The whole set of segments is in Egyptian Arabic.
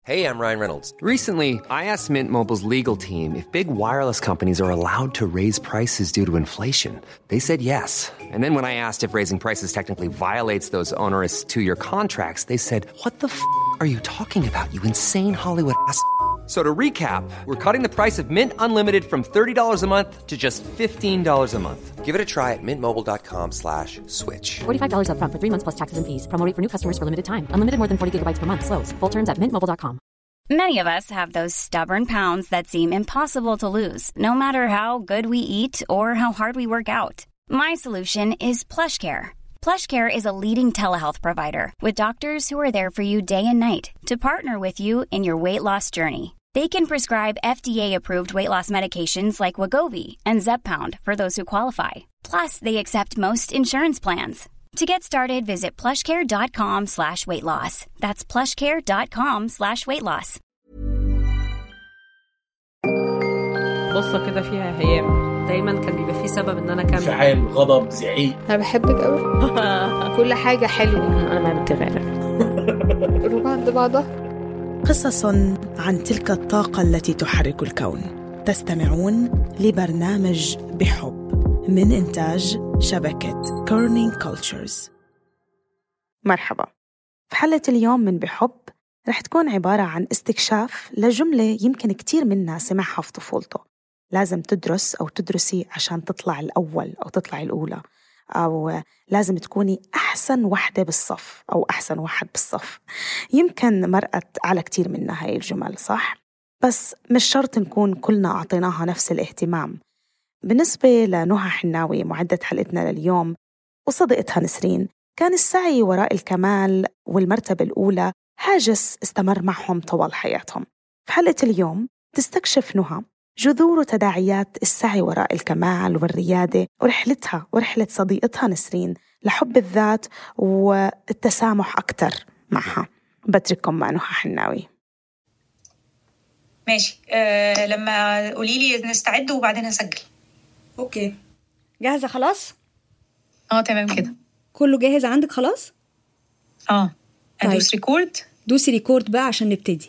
Hey, I'm Ryan Reynolds. Recently, I asked Mint Mobile's legal team if big wireless companies are allowed to raise prices due to inflation. They said yes. And then when I asked if raising prices technically violates those onerous two year contracts, they said, What the f are you talking about, you insane Hollywood ass? So to recap, we're cutting the price of Mint Unlimited from $30 a month to just $15 a month. Give it a try at mintmobile.com slash switch. $45 upfront for three months plus taxes and fees. Promo rate for new customers for limited time. Unlimited more than 40 gigabytes per month. Slows. Full terms at mintmobile.com. Many of us have those stubborn pounds that seem impossible to lose, no matter how good we eat or how hard we work out. My solution is PlushCare. PlushCare is a leading telehealth provider with doctors who are there for you day and night to partner with you in your weight loss journey. They can prescribe FDA-approved weight loss medications like Wagovi and Zepbound for those who qualify. Plus, they accept most insurance plans. To get started, visit plushcare.com slash weight loss. That's plushcare.com slash weight loss. بصة كده فيها هيام دايما كان بيبقى في سبب ان انا اكمل انفعال غضب زعيق انا بحبك قوي كل حاجه حلوه انا ما بتغير قلوب عند بعضها قصص عن تلك الطاقة التي تحرك الكون تستمعون لبرنامج بحب من إنتاج شبكة كورنينج كولتشرز مرحبا في حلقة اليوم من بحب رح تكون عبارة عن استكشاف لجملة يمكن كتير منا سمعها في طفولته لازم تدرس أو تدرسي عشان تطلع الأول أو تطلع الأولى أو لازم تكوني أحسن وحدة بالصف أو أحسن واحد بالصف يمكن مرقت على كتير منا هاي الجمل صح؟ بس مش شرط نكون كلنا أعطيناها نفس الاهتمام بالنسبة لنهى حناوي معدة حلقتنا لليوم وصديقتها نسرين كان السعي وراء الكمال والمرتبة الأولى هاجس استمر معهم طوال حياتهم في حلقة اليوم تستكشف نهى جذور وتداعيات السعي وراء الكمال والريادة ورحلتها ورحلة صديقتها نسرين لحب الذات والتسامح أكثر معها بترككم مع نهى حناوي ماشي أه لما قولي لي نستعد وبعدين هسجل اوكي جاهزة خلاص؟ اه تمام كده كله جاهز عندك خلاص؟ اه طيب. ادوس ريكورد دوسي ريكورد بقى عشان نبتدي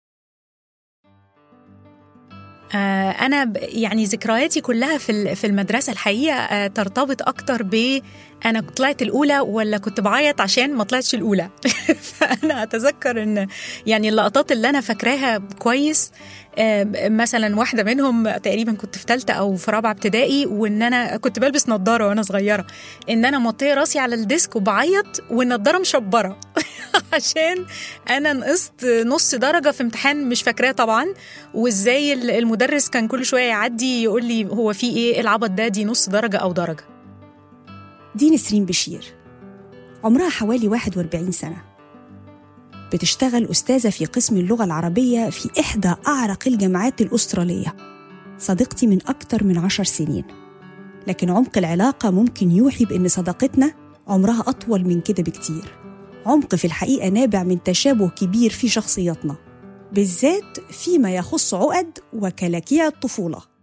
آه، أنا ب- يعني ذكرياتي كلها في ال- في المدرسة الحقيقة آه، ترتبط أكتر ب أنا طلعت الأولى ولا كنت بعيط عشان ما طلعتش الأولى فأنا أتذكر إن يعني اللقطات اللي أنا فاكراها كويس آه، مثلا واحدة منهم تقريبا كنت في ثالثة أو في رابعة ابتدائي وإن أنا كنت بلبس نظارة وأنا صغيرة إن أنا موطية راسي على الديسك وبعيط والنضارة مشبرة عشان أنا نقصت نص درجة في امتحان مش فاكراه طبعا وازاي ال- المدرس كان كل شويه يعدي يقول لي هو في ايه العبط ده دي نص درجه او درجه دي نسرين بشير عمرها حوالي 41 سنة بتشتغل أستاذة في قسم اللغة العربية في إحدى أعرق الجامعات الأسترالية صديقتي من أكتر من عشر سنين لكن عمق العلاقة ممكن يوحي بأن صداقتنا عمرها أطول من كده بكتير عمق في الحقيقة نابع من تشابه كبير في شخصياتنا بالذات فيما يخص عقد وكلاكيع الطفولة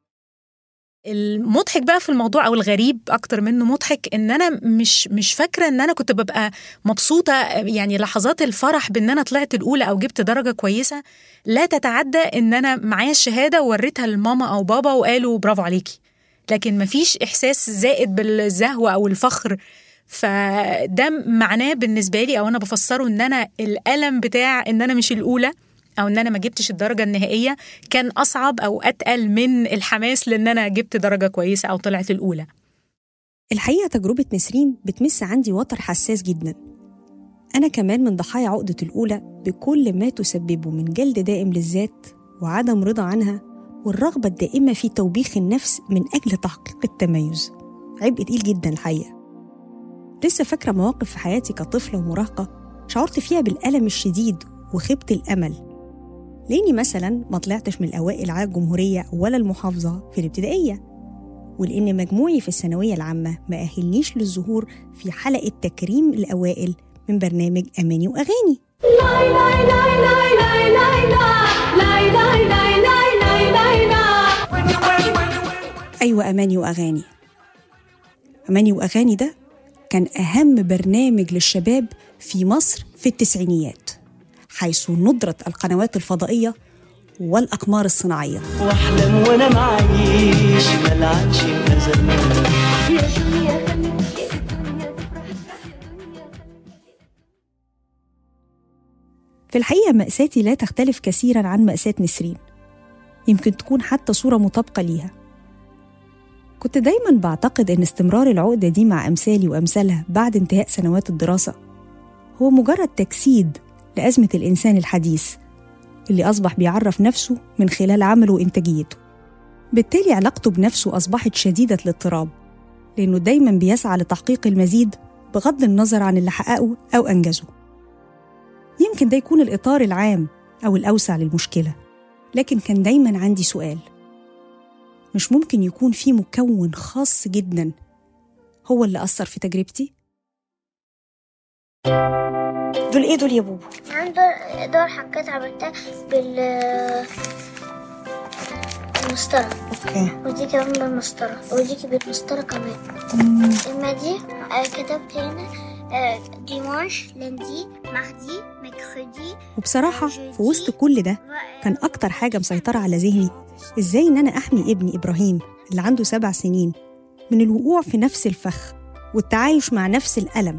المضحك بقى في الموضوع او الغريب اكتر منه مضحك ان انا مش مش فاكره ان انا كنت ببقى مبسوطه يعني لحظات الفرح بان انا طلعت الاولى او جبت درجه كويسه لا تتعدى ان انا معايا الشهاده ووريتها لماما او بابا وقالوا برافو عليكي لكن مفيش احساس زائد بالزهو او الفخر فده معناه بالنسبه لي او انا بفسره ان انا الالم بتاع ان انا مش الاولى او ان انا ما جبتش الدرجه النهائيه كان اصعب او اتقل من الحماس لان انا جبت درجه كويسه او طلعت الاولى الحقيقة تجربة نسرين بتمس عندي وتر حساس جدا أنا كمان من ضحايا عقدة الأولى بكل ما تسببه من جلد دائم للذات وعدم رضا عنها والرغبة الدائمة في توبيخ النفس من أجل تحقيق التميز عبء تقيل جدا الحقيقة لسه فاكرة مواقف في حياتي كطفلة ومراهقة شعرت فيها بالألم الشديد وخيبة الأمل لأني مثلا ما طلعتش من الأوائل على الجمهورية ولا المحافظة في الابتدائية ولأن مجموعي في الثانوية العامة ما أهلنيش للظهور في حلقة تكريم الأوائل من برنامج أماني وأغاني أيوة أماني وأغاني أماني وأغاني ده كان أهم برنامج للشباب في مصر في التسعينيات حيث ندرة القنوات الفضائية والأقمار الصناعية واحلم وانا معيش ملعنش زمان في الحقيقة مأساتي لا تختلف كثيرا عن مأساة نسرين يمكن تكون حتى صورة مطابقة ليها كنت دايما بعتقد إن استمرار العقدة دي مع أمثالي وأمثالها بعد انتهاء سنوات الدراسة هو مجرد تجسيد لأزمة الإنسان الحديث اللي أصبح بيعرف نفسه من خلال عمله وإنتاجيته بالتالي علاقته بنفسه أصبحت شديدة الاضطراب لأنه دايما بيسعى لتحقيق المزيد بغض النظر عن اللي حققه أو أنجزه يمكن ده يكون الإطار العام أو الأوسع للمشكلة لكن كان دايما عندي سؤال مش ممكن يكون في مكون خاص جدا هو اللي أثر في تجربتي؟ دول إيه دول يا بوبو؟ عنده دول حاجات عملتها بال المسطرة اوكي ودي كمان بالمسطرة ودي بالمسطرة كمان اما دي آه، كتبت هنا آه، ديمانش لندي ماردي ميكرودي وبصراحة في وسط كل ده كان أكتر حاجة مسيطرة على ذهني إزاي إن أنا أحمي ابني إبراهيم اللي عنده سبع سنين من الوقوع في نفس الفخ والتعايش مع نفس الألم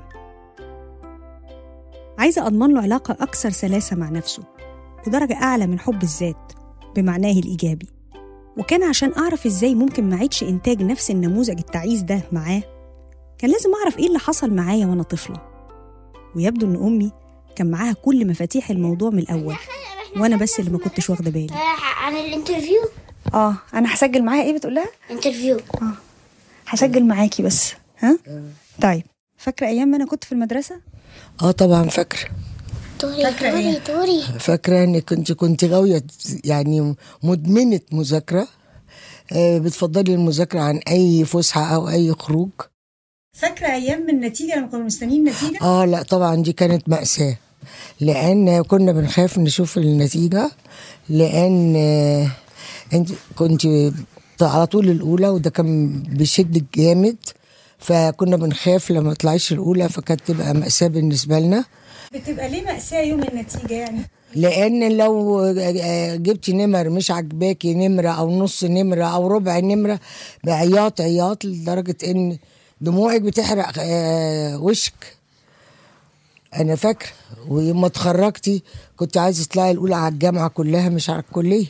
عايزة أضمن له علاقة أكثر سلاسة مع نفسه ودرجة أعلى من حب الذات بمعناه الإيجابي وكان عشان أعرف إزاي ممكن ما أعيدش إنتاج نفس النموذج التعيس ده معاه كان لازم أعرف إيه اللي حصل معايا وأنا طفلة ويبدو إن أمي كان معاها كل مفاتيح الموضوع من الأول وأنا بس اللي ما كنتش واخدة بالي آه، عن الانترفيو آه أنا هسجل معاها إيه بتقولها؟ انترفيو آه هسجل معاكي بس ها؟ طيب فاكرة أيام ما أنا كنت في المدرسة؟ اه طبعا فاكره دوري فاكرة دوري إيه؟ دوري فاكره انك كنت كنت غاويه يعني مدمنه مذاكره آه، بتفضلي المذاكره عن اي فسحه او اي خروج فاكرة أيام النتيجة لما كنا مستنيين النتيجة؟ اه لا طبعا دي كانت مأساة لأن كنا بنخاف نشوف النتيجة لأن آه، انت كنت على طول الأولى وده كان بيشدك جامد فكنا بنخاف لما طلعش الأولى فكانت تبقى مأساة بالنسبة لنا بتبقى ليه مأساة يوم النتيجة يعني؟ لان لو آه، جبتي نمر مش عجباكي نمره او نص نمره او ربع نمره بعياط عياط لدرجه ان دموعك بتحرق آه، وشك انا فاكره ويوم ما اتخرجتي كنت عايزه تطلعي الاولى على الجامعه كلها مش على الكليه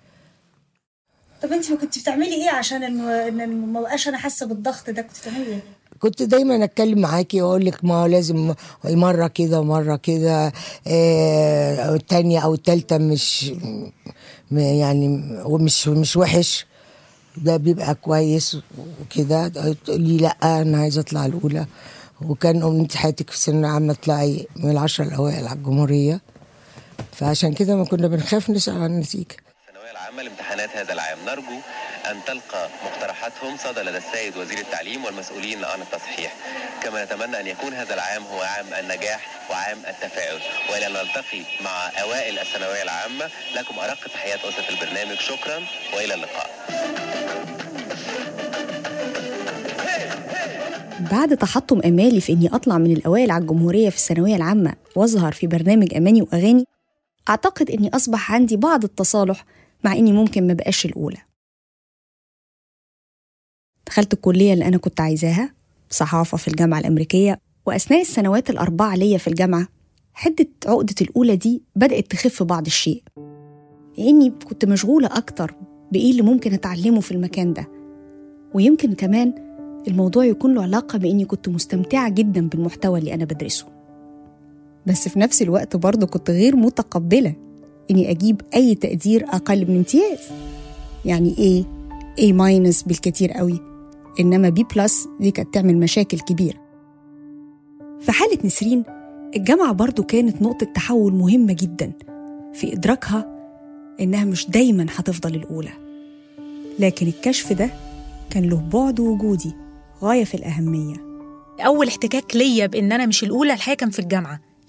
طب أنت كنت بتعملي إيه عشان إن إن ما بقاش أنا حاسة بالضغط ده كنت بتعملي إيه؟ كنت دايما اتكلم معاكي واقول لك ما هو لازم مره كده ومره كده آه، التانية او التالتة مش م- يعني ومش مش وحش ده بيبقى كويس وكده تقولي لا انا عايزه اطلع الاولى وكان امنيه حياتك في الثانويه العامه تطلعي من العشره الاوائل على الجمهوريه فعشان كده ما كنا بنخاف نسال عن النتيجه الثانوية العامة لامتحانات هذا العام نرجو أن تلقى مقترحاتهم صدى لدى السيد وزير التعليم والمسؤولين عن التصحيح كما نتمنى أن يكون هذا العام هو عام النجاح وعام التفاؤل وإلى أن نلتقي مع أوائل الثانوية العامة لكم أرق تحيات أسرة البرنامج شكرا وإلى اللقاء بعد تحطم امالي في اني اطلع من الاوائل على الجمهوريه في الثانويه العامه واظهر في برنامج اماني واغاني اعتقد اني اصبح عندي بعض التصالح مع اني ممكن ما بقاش الاولى دخلت الكليه اللي انا كنت عايزاها صحافه في الجامعه الامريكيه واثناء السنوات الاربعه ليا في الجامعه حده عقده الاولى دي بدات تخف بعض الشيء لاني كنت مشغوله اكتر بايه اللي ممكن اتعلمه في المكان ده ويمكن كمان الموضوع يكون له علاقة بإني كنت مستمتعة جدا بالمحتوى اللي أنا بدرسه بس في نفس الوقت برضه كنت غير متقبلة إني أجيب أي تقدير أقل من امتياز يعني A A ماينس بالكتير قوي إنما B بلس دي كانت تعمل مشاكل كبيرة في حالة نسرين الجامعة برضه كانت نقطة تحول مهمة جدا في إدراكها إنها مش دايما هتفضل الأولى لكن الكشف ده كان له بعد وجودي غاية في الأهمية اول احتكاك ليا بان انا مش الاولى الحقيقه كان في الجامعه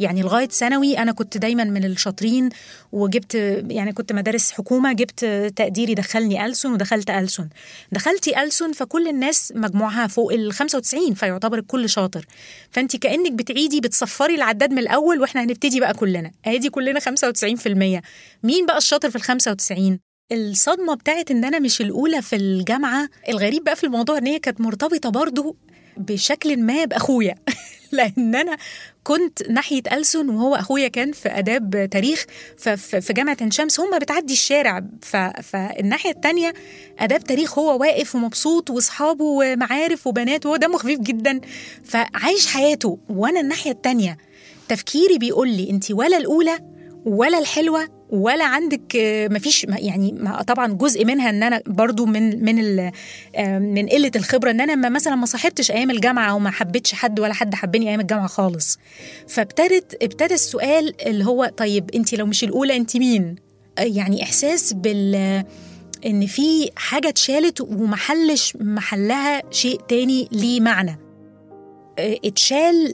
يعني لغايه ثانوي انا كنت دايما من الشاطرين وجبت يعني كنت مدارس حكومه جبت تقديري دخلني ألسن ودخلت ألسن دخلتي ألسن فكل الناس مجموعها فوق ال 95 فيعتبر الكل شاطر فانت كانك بتعيدي بتصفري العداد من الاول واحنا هنبتدي بقى كلنا ادي كلنا 95% مين بقى الشاطر في ال 95 الصدمة بتاعت إن أنا مش الأولى في الجامعة الغريب بقى في الموضوع إن هي كانت مرتبطة برضو بشكل ما بأخويا لأن أنا كنت ناحية ألسن وهو أخويا كان في آداب تاريخ في جامعة عين شمس هم بتعدي الشارع فالناحية التانية آداب تاريخ هو واقف ومبسوط وأصحابه ومعارف وبنات وهو دمه خفيف جدا فعايش حياته وأنا الناحية التانية تفكيري بيقول لي أنت ولا الأولى ولا الحلوة ولا عندك مفيش يعني طبعا جزء منها ان انا برضو من من من قله الخبره ان انا ما مثلا ما صاحبتش ايام الجامعه وما حبيتش حد ولا حد حبني ايام الجامعه خالص فابتدت ابتدى السؤال اللي هو طيب انت لو مش الاولى انت مين يعني احساس بال ان في حاجه اتشالت ومحلش محلها شيء تاني ليه معنى اتشال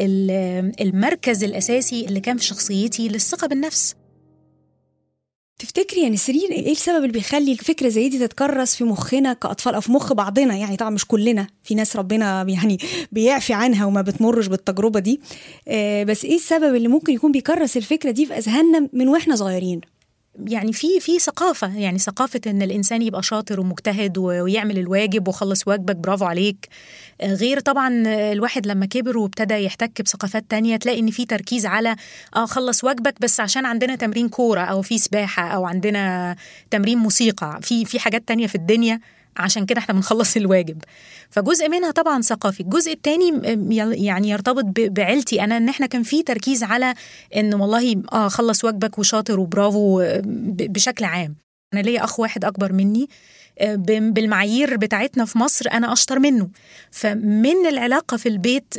المركز الاساسي اللي كان في شخصيتي للثقه بالنفس تفتكري يا نسرين ايه السبب اللي بيخلي الفكره زي دي تتكرس في مخنا كاطفال او في مخ بعضنا يعني طبعا مش كلنا في ناس ربنا يعني بيعفي عنها وما بتمرش بالتجربه دي آه بس ايه السبب اللي ممكن يكون بيكرس الفكره دي في اذهاننا من واحنا صغيرين يعني في في ثقافه يعني ثقافه ان الانسان يبقى شاطر ومجتهد ويعمل الواجب وخلص واجبك برافو عليك غير طبعا الواحد لما كبر وابتدى يحتك بثقافات تانية تلاقي ان في تركيز على اه خلص واجبك بس عشان عندنا تمرين كوره او في سباحه او عندنا تمرين موسيقى في في حاجات تانية في الدنيا عشان كده احنا بنخلص الواجب فجزء منها طبعا ثقافي الجزء الثاني يعني يرتبط بعيلتي انا ان احنا كان في تركيز على ان والله اه خلص واجبك وشاطر وبرافو بشكل عام انا ليا اخ واحد اكبر مني بالمعايير بتاعتنا في مصر انا اشطر منه فمن العلاقه في البيت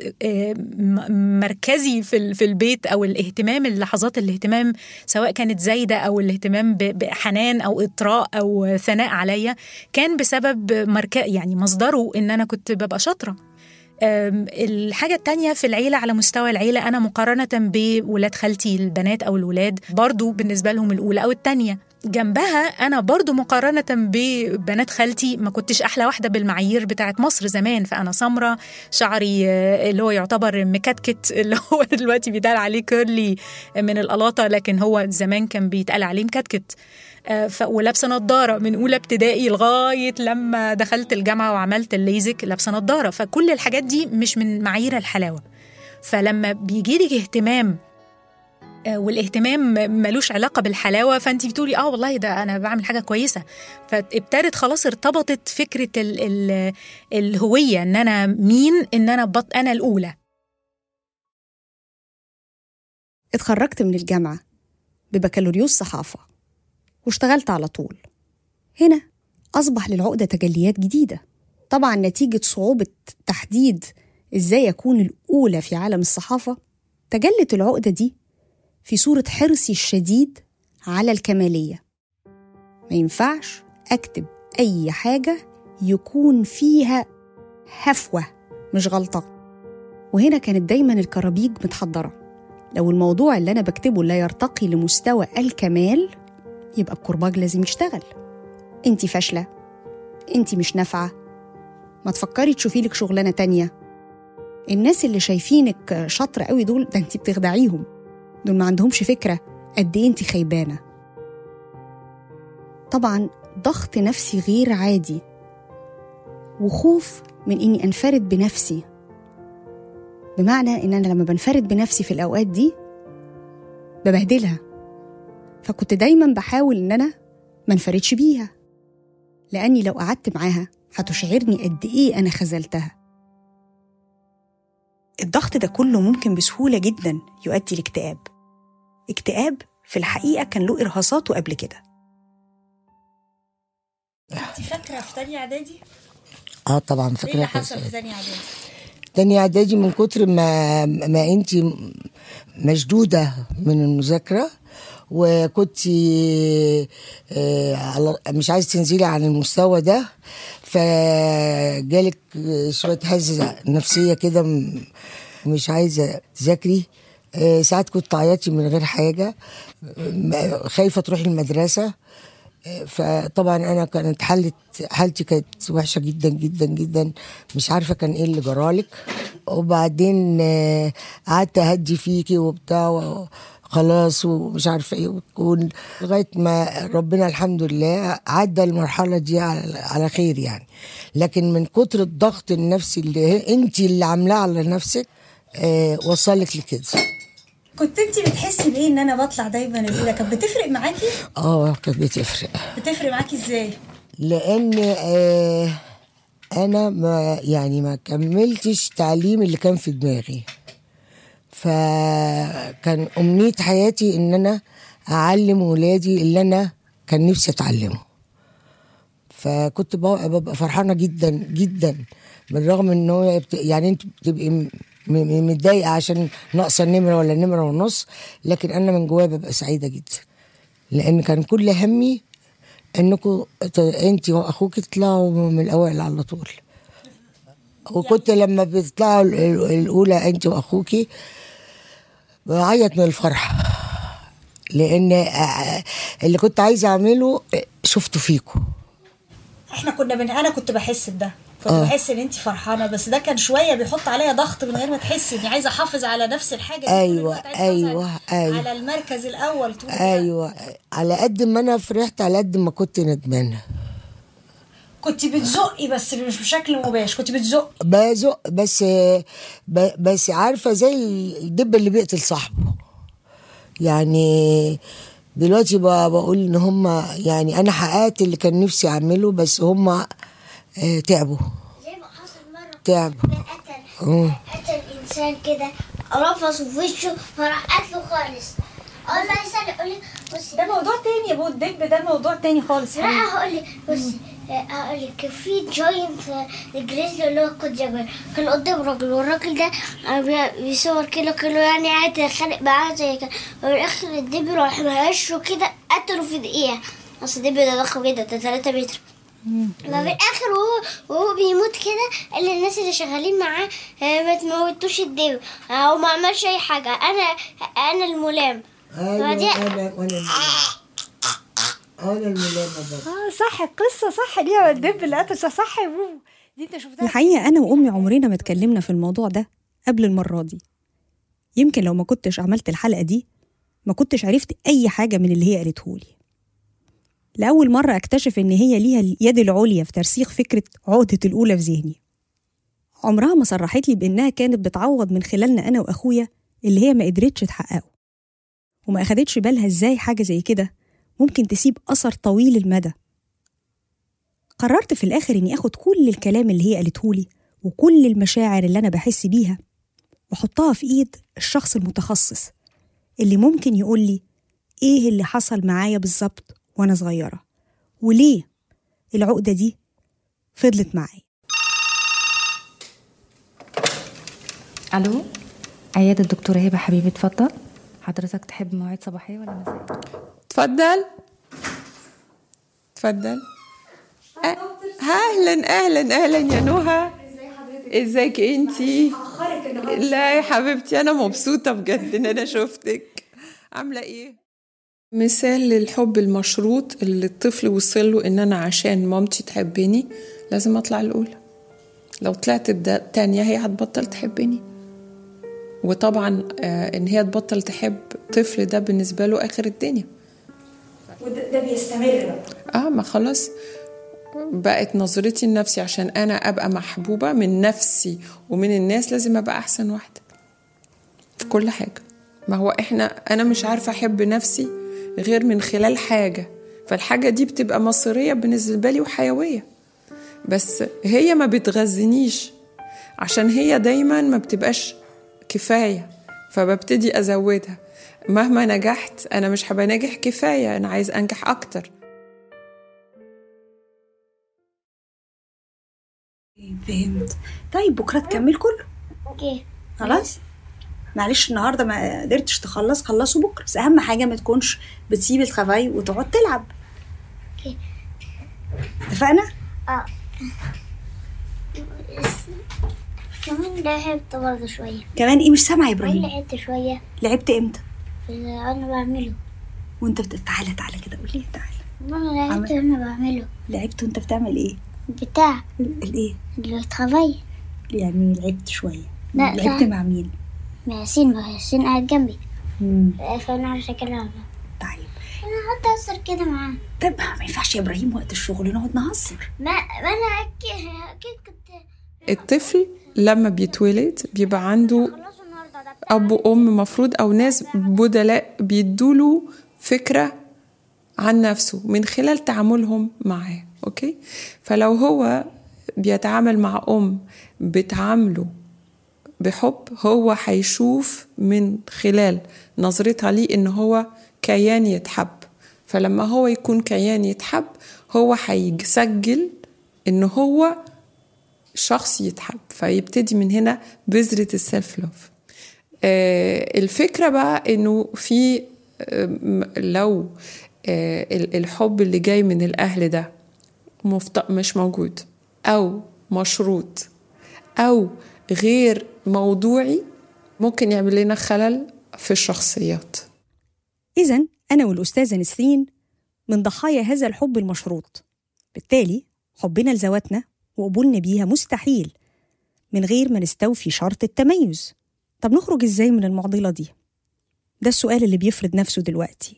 مركزي في في البيت او الاهتمام اللحظات الاهتمام سواء كانت زايده او الاهتمام بحنان او اطراء او ثناء عليا كان بسبب مركز يعني مصدره ان انا كنت ببقى شاطره الحاجة التانية في العيلة على مستوى العيلة أنا مقارنة بولاد خالتي البنات أو الولاد برضو بالنسبة لهم الأولى أو التانية جنبها أنا برضو مقارنة ببنات خالتي ما كنتش أحلى واحدة بالمعايير بتاعت مصر زمان فأنا سمرة شعري اللي هو يعتبر مكتكت اللي هو دلوقتي بيتقال عليه كيرلي من القلاطة لكن هو زمان كان بيتقال عليه مكتكت ولابسه نظاره من اولى ابتدائي لغايه لما دخلت الجامعه وعملت الليزك لابسه نظاره فكل الحاجات دي مش من معايير الحلاوه فلما بيجي لك اهتمام والاهتمام ملوش علاقه بالحلاوه فانت بتقولي اه والله ده انا بعمل حاجه كويسه فابتدت خلاص ارتبطت فكره ال ال الهويه ان انا مين ان انا بط انا الاولى اتخرجت من الجامعه ببكالوريوس صحافه واشتغلت على طول هنا أصبح للعقدة تجليات جديدة طبعا نتيجة صعوبة تحديد إزاي أكون الأولى في عالم الصحافة تجلت العقدة دي في صورة حرصي الشديد على الكمالية ما ينفعش أكتب أي حاجة يكون فيها هفوة مش غلطة وهنا كانت دايما الكرابيج متحضرة لو الموضوع اللي أنا بكتبه لا يرتقي لمستوى الكمال يبقى الكرباج لازم يشتغل انت فاشلة انت مش نافعة ما تفكري تشوفي لك شغلانة تانية الناس اللي شايفينك شاطرة قوي دول ده انت بتخدعيهم دول ما عندهمش فكرة قد ايه انت خيبانة طبعا ضغط نفسي غير عادي وخوف من اني انفرد بنفسي بمعنى ان انا لما بنفرد بنفسي في الاوقات دي ببهدلها فكنت دايما بحاول ان انا ما انفردش بيها لاني لو قعدت معاها هتشعرني قد ايه انا خذلتها الضغط ده كله ممكن بسهوله جدا يؤدي لاكتئاب اكتئاب في الحقيقه كان له ارهاصاته قبل كده انت فاكره في تانية اعدادي اه طبعا ايه فاكره اللي كويس حصل أوي. في تانية اعدادي تاني اعدادي من كتر ما ما انت مشدوده من المذاكره وكنت مش عايز تنزلي عن المستوى ده فجالك شويه هزه نفسيه كده م- مش عايزه تذاكري آه، ساعات كنت تعيطي من غير حاجه م- خايفه تروحي المدرسه آه، فطبعا انا كانت حالة حالتي كانت وحشه جدا جدا جدا مش عارفه كان ايه اللي جرالك وبعدين آه، قعدت اهدي فيكي وبتاع و- خلاص ومش عارفه ايه وتكون لغايه ما ربنا الحمد لله عدى المرحله دي على, على خير يعني لكن من كتر الضغط النفسي اللي انت اللي عاملاه على نفسك آه وصلك لكده كنت انت بتحسي بايه ان انا بطلع دايما الاولى كانت بتفرق معاكي اه كانت بتفرق بتفرق معاكي ازاي لان آه انا ما يعني ما كملتش تعليم اللي كان في دماغي فكان امنيه حياتي ان انا اعلم ولادي اللي انا كان نفسي اتعلمه فكنت ببقى ببقى فرحانه جدا جدا بالرغم ان هو بت- يعني انت بتبقي م- م- متضايقه عشان ناقصه نمره ولا نمره ونص لكن انا من جوايا ببقى سعيده جدا لان كان كل همي انكم انت واخوك تطلعوا من الاوائل على طول وكنت لما بتطلعوا ال- ال- الاولى انت واخوكي بعيط من الفرحه لان آه، اللي كنت عايزه اعمله آه، شفته فيكم احنا كنا بن... انا كنت بحس بده كنت آه. بحس ان انت فرحانه بس ده كان شويه بيحط عليا ضغط من غير ما تحسي اني عايزه احافظ على نفس الحاجه دي طول ايوه الوقت، عايزة أحافظ ايوه ايوه على المركز الاول طول الوقت. ايوه على قد ما انا فرحت على قد ما كنت ندمانه كنت بتزقي بس مش بشكل مباشر كنت بتزقي بزق بس ب- بس عارفه زي الدب اللي بيقتل صاحبه يعني دلوقتي ب- بقول ان هم يعني انا حققت اللي كان نفسي اعمله بس هم آه، تعبوا زي ما حصل مرة تعبوا قتل مم. قتل إنسان كده رفصه في وشه فراح قتله خالص أقول له يسأل يقول لي بصي ده موضوع تاني يا ابو الدب ده موضوع تاني خالص لا هقول لك بصي هقول لك في جاينت الجريزلي اللي هو كود جبل كان قدام راجل والراجل ده بي- بيصور كيلو كيلو يعني قاعد يتخانق معاه زي كده وفي الاخر الدب راح مهشه كده قتله في دقيقه اصل الدب ده ضخم جدا ده 3 متر ففي الاخر وهو وهو بيموت كده قال للناس اللي شغالين معاه آه، ما تموتوش الدب هو ما عملش اي حاجه انا انا الملام ايوه بعدين- انا وانا الملامه انا الملامه برضه اه صح القصه صح دي يا الدب اللي قتل صح يا بوبو دي انت شفتها الحقيقة أنا وأمي عمرنا ما اتكلمنا في الموضوع ده قبل المرة دي يمكن لو ما كنتش عملت الحلقة دي ما كنتش عرفت أي حاجة من اللي هي قالتهولي لأول مرة أكتشف إن هي ليها اليد العليا في ترسيخ فكرة عقدة الأولى في ذهني عمرها ما صرحت لي بإنها كانت بتعوض من خلالنا أنا وأخويا اللي هي ما قدرتش تحققه وما أخدتش بالها إزاي حاجة زي كده ممكن تسيب أثر طويل المدى قررت في الآخر إني آخد كل الكلام اللي هي قالتهولي وكل المشاعر اللي أنا بحس بيها وأحطها في إيد الشخص المتخصص اللي ممكن يقولي إيه اللي حصل معايا بالظبط وأنا صغيرة وليه العقدة دي فضلت معايا الو عيادة الدكتورة هبة حبيبي اتفضل حضرتك تحب مواعيد صباحية ولا مسائية؟ تفضل تفضل أ- اهلا اهلا اهلا يا نهى ازيك انتي لا يا حبيبتي انا مبسوطه بجد ان انا شفتك عامله ايه مثال للحب المشروط اللي الطفل وصل له ان انا عشان مامتي تحبني لازم اطلع الاولى لو طلعت التانية هي هتبطل تحبني وطبعا آه، ان هي تبطل تحب طفل ده بالنسبه له اخر الدنيا وده ده بيستمر بقى اه ما خلاص بقت نظرتي لنفسي عشان انا ابقى محبوبه من نفسي ومن الناس لازم ابقى احسن واحده في كل حاجه ما هو احنا انا مش عارفه احب نفسي غير من خلال حاجه فالحاجه دي بتبقى مصيريه بالنسبه لي وحيويه بس هي ما بتغذنيش عشان هي دايما ما بتبقاش كفايه فببتدي ازودها مهما نجحت انا مش هبقى ناجح كفايه انا عايز انجح اكتر فهمت طيب بكره تكمل كله اوكي خلاص معلش النهارده ما قدرتش تخلص خلصه بكره بس اهم حاجه ما تكونش بتسيب الخفاي وتقعد تلعب اوكي اتفقنا اه كمان لعبت برضه شوية كمان ايه مش سامعه يا كمان ابراهيم لعبت شوية لعبت امتى اللي أنا بعمله وانت بت... تعالى تعالى كده قول لي تعالى أنا لعبت اللي أنا بعمله لعبت وانت بتعمل ايه بتاع الايه اللي travail يعني لعبت شويه لا، لعبت تعال. مع مين مع ياسين ما ياسين قاعد جنبي مم. فأنا عشان كده أنا طيب أنا قعدت أهزر كده معاه طب ما ينفعش يا ابراهيم وقت الشغل نقعد نهزر ما ما أنا أكيد أكيد كنت الطفل لما بيتولد بيبقى عنده أب وأم مفروض أو ناس بدلاء بيدوله فكرة عن نفسه من خلال تعاملهم معاه أوكي فلو هو بيتعامل مع أم بتعامله بحب هو هيشوف من خلال نظرتها ليه إن هو كيان يتحب فلما هو يكون كيان يتحب هو هيسجل إن هو شخص يتحب فيبتدي من هنا بذرة السيلف لوف الفكرة بقى إنه في آه، م- لو آه، ال- الحب اللي جاي من الأهل ده مفت- مش موجود أو مشروط أو غير موضوعي ممكن يعمل لنا خلل في الشخصيات إذا أنا والأستاذة نسرين من ضحايا هذا الحب المشروط بالتالي حبنا لذواتنا وقبولنا بيها مستحيل من غير ما نستوفي شرط التميز طب نخرج إزاي من المعضلة دي؟ ده السؤال اللي بيفرض نفسه دلوقتي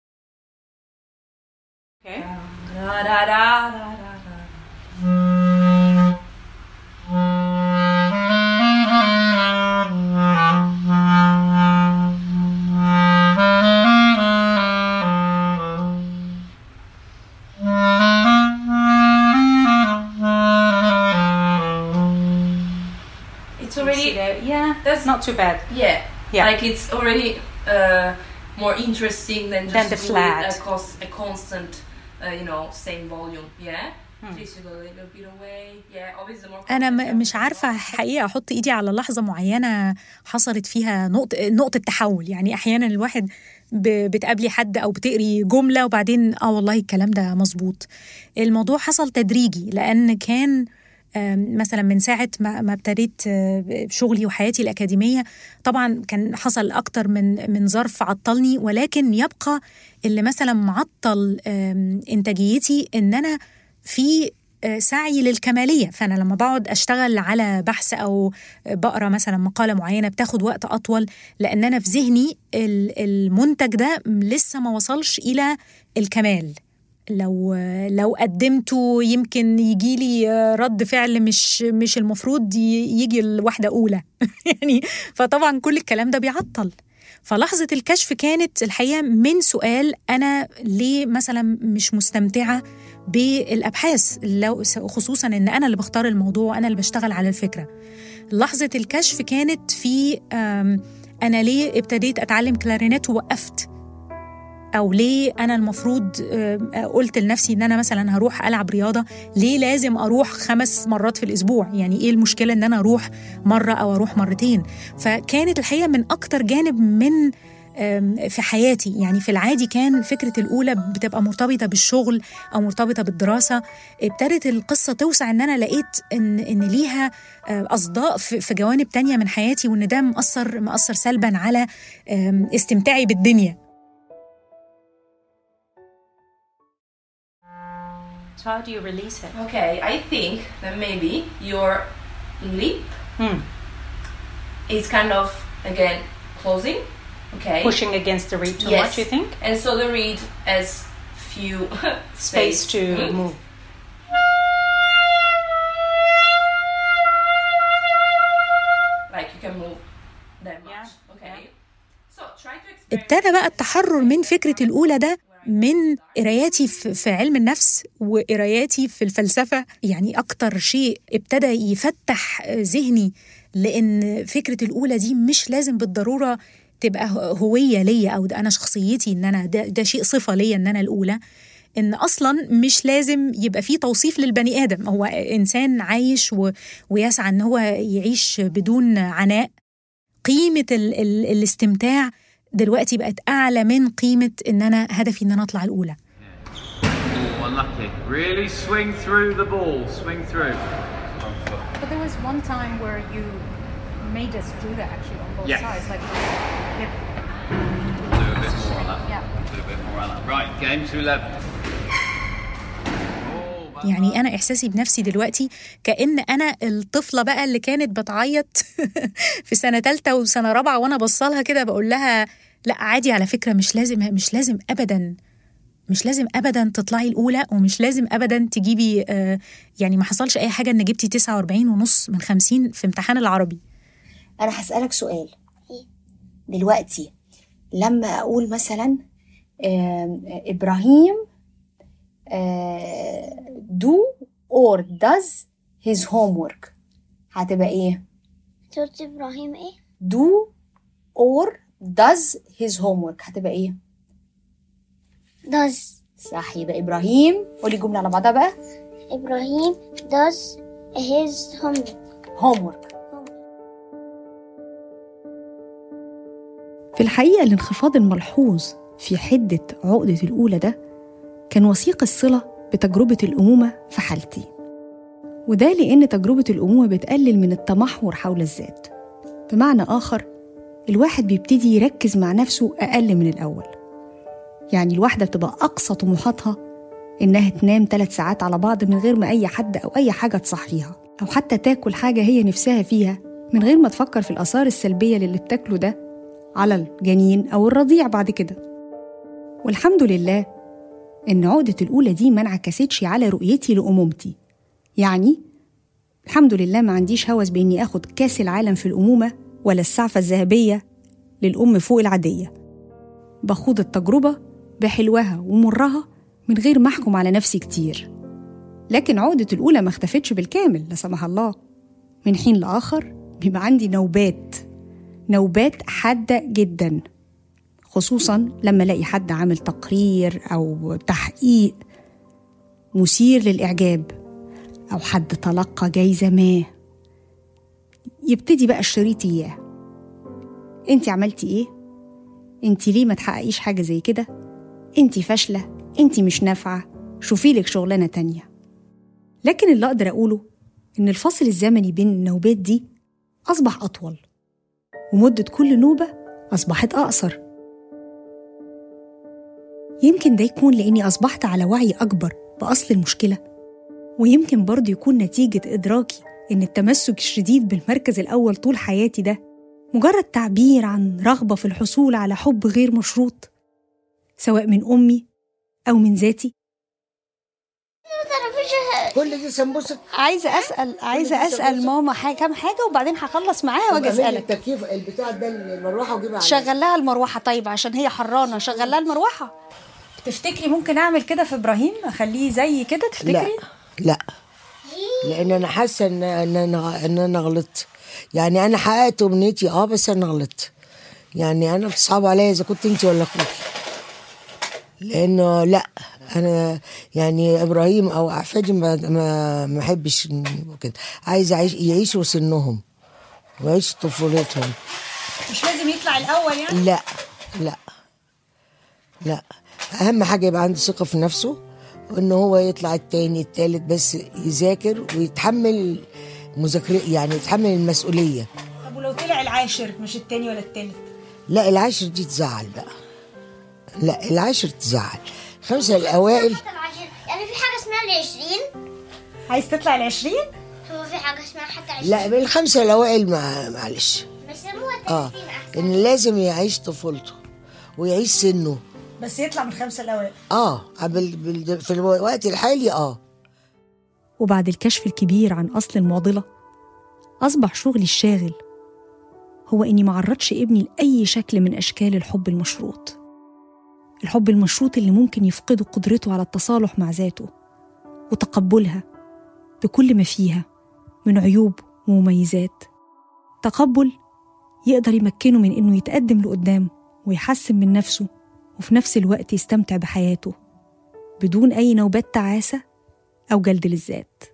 It's already yeah. That's not too bad. yeah Yeah. like it's already uh, more interesting than just Than the doing flat. a, cons- a constant uh, you know same volume yeah please you go a little bit away yeah always the more انا م- مش عارفه حقيقه احط ايدي على لحظه معينه حصلت فيها نقطه نقطه تحول يعني احيانا الواحد ب- بتقابلي حد او بتقري جمله وبعدين اه والله الكلام ده مظبوط الموضوع حصل تدريجي لان كان آم، مثلا من ساعة ما ما ابتديت آه، شغلي وحياتي الأكاديمية طبعا كان حصل أكتر من من ظرف عطلني ولكن يبقى اللي مثلا معطل آم، إنتاجيتي إن أنا في آه، سعي للكمالية فأنا لما بقعد أشتغل على بحث أو بقرأ مثلا مقالة معينة بتاخد وقت أطول لأن أنا في ذهني ال- المنتج ده لسه ما وصلش إلى الكمال لو لو قدمته يمكن يجي لي رد فعل مش مش المفروض ي- يجي الواحدة أولى يعني فطبعا كل الكلام ده بيعطل فلحظة الكشف كانت الحقيقة من سؤال أنا ليه مثلا مش مستمتعة بالأبحاث لو خصوصا إن أنا اللي بختار الموضوع وأنا اللي بشتغل على الفكرة لحظة الكشف كانت في آم، أنا ليه ابتديت أتعلم كلارينيت ووقفت او ليه انا المفروض آه، قلت لنفسي ان انا مثلا هروح العب رياضه ليه لازم اروح خمس مرات في الاسبوع يعني ايه المشكله ان انا اروح مره او اروح مرتين فكانت الحقيقه من اكتر جانب من آم، في حياتي يعني في العادي كان فكرة الأولى بتبقى مرتبطة بالشغل أو مرتبطة بالدراسة ابتدت القصة توسع إن أنا لقيت إن إن ليها آه، أصداء في في جوانب تانية من حياتي وإن ده مأثر مأثر سلبا على آم، استمتاعي بالدنيا So how do you release it? okay I think that maybe your lip Hmm. is kind of again closing okay Pushing against the reed too yes. much, you think? and so the reed has few Space to Hmm? move. like you can move that much okay so try to experience ابتدى بقى التحرر من فكرة الأولى ده من قراياتي في في علم النفس وقراياتي في الفلسفة يعني أكتر شيء ابتدى يفتح ذهني لأن فكرة الأولى دي مش لازم بالضرورة تبقى هوية ليا أو ده أنا شخصيتي إن أنا ده, ده شيء صفة ليا إن أنا الأولى إن أصلا مش لازم يبقى فيه توصيف للبني آدم هو إنسان عايش و... ويسعى إن هو يعيش بدون عناء قيمة ال... ال... الاستمتاع دلوقتي بقت أعلى من قيمة إن أنا هدفي إن أنا أطلع الأولى Oh, unlucky. Really swing through the ball. Swing through. But there was one time where you made us do that actually on both Yes. sides, like hip. Do a bit more on that. Yeah. Do a bit more on that. Right, game to 11. يعني انا احساسي بنفسي دلوقتي كان انا الطفله بقى اللي كانت بتعيط في سنه ثالثه وسنه رابعه وانا بصلها كده بقول لها لا عادي على فكره مش لازم مش لازم ابدا مش لازم ابدا تطلعي الاولى ومش لازم ابدا تجيبي آه، يعني ما حصلش اي حاجه ان جبتي 49 ونص من 50 في امتحان العربي انا هسالك سؤال دلوقتي لما اقول مثلا آم، ابراهيم do or does his homework هتبقى ايه صوت ابراهيم ايه do or does his homework هتبقى ايه does صح يبقى ابراهيم قولي جمله على بعضها بقى ابراهيم does his homework homework في الحقيقة الانخفاض الملحوظ في حدة عقدة الأولى ده كان وثيق الصلة بتجربة الأمومة في حالتي وده لأن تجربة الأمومة بتقلل من التمحور حول الذات بمعنى آخر الواحد بيبتدي يركز مع نفسه أقل من الأول يعني الواحدة بتبقى أقصى طموحاتها إنها تنام ثلاث ساعات على بعض من غير ما أي حد أو أي حاجة تصحيها أو حتى تاكل حاجة هي نفسها فيها من غير ما تفكر في الآثار السلبية للي بتاكله ده على الجنين أو الرضيع بعد كده والحمد لله إن عقدة الأولى دي ما انعكستش على رؤيتي لأمومتي يعني الحمد لله ما عنديش هوس بإني آخد كاس العالم في الأمومة ولا السعفة الذهبية للأم فوق العادية بخوض التجربة بحلوها ومرها من غير ما أحكم على نفسي كتير لكن عقدة الأولى ما اختفتش بالكامل لا سمح الله من حين لآخر بيبقى عندي نوبات نوبات حادة جدا خصوصا لما الاقي حد عامل تقرير او تحقيق مثير للاعجاب او حد تلقى جايزه ما يبتدي بقى الشريط اياه انت عملتي ايه انت ليه ما تحققيش حاجه زي كده انت فاشله انت مش نافعه شوفي لك شغلانه تانية لكن اللي اقدر اقوله ان الفصل الزمني بين النوبات دي اصبح اطول ومده كل نوبه اصبحت اقصر يمكن ده يكون لاني اصبحت على وعي اكبر باصل المشكله ويمكن برضه يكون نتيجه ادراكي ان التمسك الشديد بالمركز الاول طول حياتي ده مجرد تعبير عن رغبه في الحصول على حب غير مشروط سواء من امي او من ذاتي كل دي سمبوسك عايزه اسال عايزه اسال ماما حاجه كام حاجه وبعدين هخلص معاها واجي طب اعملي اسالك التكييف البتاع ده المروحه وجيبها على شغل لها المروحه طيب عشان هي حرانه شغل لها المروحه تفتكري ممكن اعمل كده في ابراهيم اخليه زي كده لا تفتكري لا لان انا حاسه ان ان انا ان انا غلطت يعني انا حققت امنيتي اه بس انا غلطت يعني انا بتصعب عليا اذا كنت انت ولا اخوك لانه لا انا يعني ابراهيم او احفادي ما ما ما احبش كده عايز اعيش يعيشوا سنهم ويعيشوا طفولتهم مش لازم يطلع الاول يعني لا لا لا اهم حاجه يبقى عنده ثقه في نفسه وان هو يطلع التاني التالت بس يذاكر ويتحمل مذاكره يعني يتحمل المسؤوليه طب ولو طلع العاشر مش التاني ولا التالت لا العاشر دي تزعل بقى لا العاشر تزعل خمسه الاوائل يعني في حاجه اسمها العشرين عايز تطلع العشرين هو في حاجه اسمها حتى عشرين لا بالخمسه الاوائل ما معلش بيسموها اه تلاتين احسن ان لازم يعيش طفولته ويعيش سنه بس يطلع من خمسه الاوائل اه بال... بال... في الوقت الحالي اه وبعد الكشف الكبير عن أصل المعضلة أصبح شغلي الشاغل هو إني معرضش ابني لأي شكل من أشكال الحب المشروط الحب المشروط اللي ممكن يفقده قدرته على التصالح مع ذاته وتقبلها بكل ما فيها من عيوب ومميزات تقبل يقدر يمكنه من إنه يتقدم لقدام ويحسن من نفسه وفي نفس الوقت يستمتع بحياته بدون أي نوبات تعاسة أو جلد للذات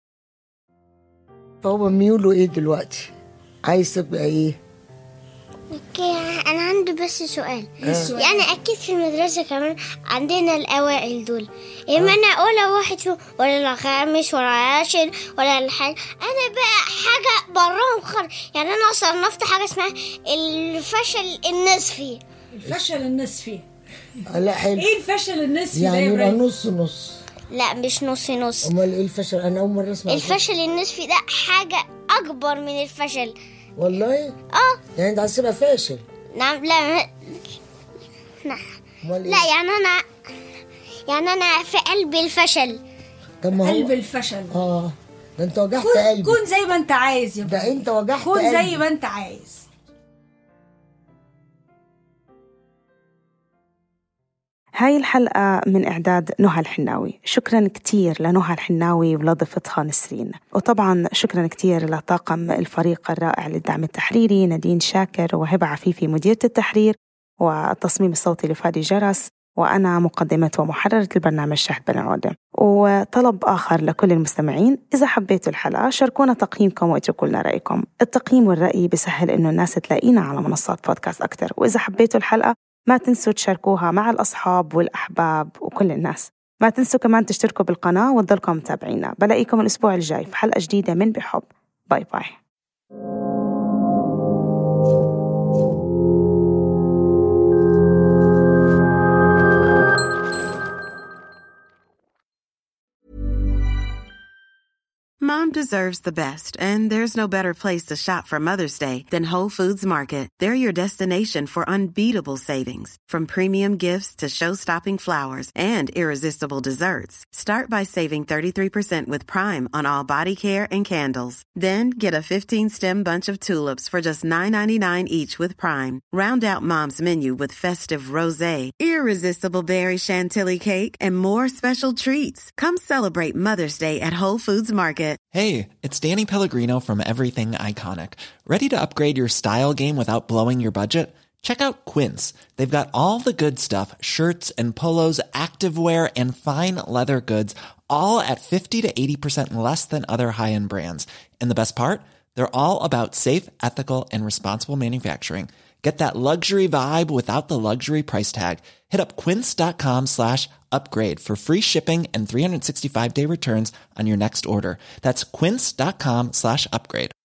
فهو ميوله ايه دلوقتي عايز تبقى ايه اوكي انا عندي بس سؤال إيه السؤال؟ يعني اكيد في المدرسه كمان عندنا الاوائل دول اما انا ولا واحد فيهم ولا الخامس ولا العاشر ولا الحاجة انا بقى حاجه براهم خالص يعني انا صنفت حاجه اسمها الفشل النصفي الفشل النصفي لا حلو ايه الفشل النصفي ده يعني يا يبقى إبراهيم؟ نص نص لا مش نص نص امال ايه الفشل انا اول مره اسمع الفشل النصفي ده حاجه اكبر من الفشل والله اه يعني انت عايز تبقى فاشل نعم لا لا امال لا يعني انا يعني انا في قلب الفشل طب ما هو قلب الفشل اه ده انت وجعت كون قلبي كون زي ما انت عايز يا ده انت وجعت كون قلبي زي ما انت عايز هاي الحلقة من إعداد نهى الحناوي شكرا كتير لنهى الحناوي ولضيفتها نسرين وطبعا شكرا كتير لطاقم الفريق الرائع للدعم التحريري نادين شاكر وهبة عفيفي مديرة التحرير والتصميم الصوتي لفادي جرس وأنا مقدمة ومحررة البرنامج شهد بن عودة وطلب آخر لكل المستمعين إذا حبيتوا الحلقة شاركونا تقييمكم واتركوا لنا رأيكم التقييم والرأي بيسهل إنه الناس تلاقينا على منصات بودكاست أكتر وإذا حبيتوا الحلقة ما تنسوا تشاركوها مع الأصحاب والأحباب وكل الناس ما تنسوا كمان تشتركوا بالقناة وتضلكم متابعينا بلاقيكم الأسبوع الجاي في حلقة جديدة من بحب باي باي Mom deserves the best, and there's no better place to shop for Mother's Day than Whole Foods Market. They're your destination for unbeatable savings, from premium gifts to show-stopping flowers and irresistible desserts. Start by saving 33% with Prime on all body care and candles. Then get a 15-stem bunch of tulips for just $9.99 each with Prime. Round out Mom's menu with festive rosé, irresistible berry chantilly cake, and more special treats. Come celebrate Mother's Day at Whole Foods Market. Hey, it's Danny Pellegrino from Everything Iconic. Ready to upgrade your style game without blowing your budget? Check out Quince. They've got all the good stuff shirts and polos, activewear, and fine leather goods, all at 50 to 80% less than other high end brands. And the best part? They're all about safe, ethical, and responsible manufacturing. Get that luxury vibe without the luxury price tag. Hit up quince.com slash upgrade for free shipping and 365 day returns on your next order. That's quince.com slash upgrade.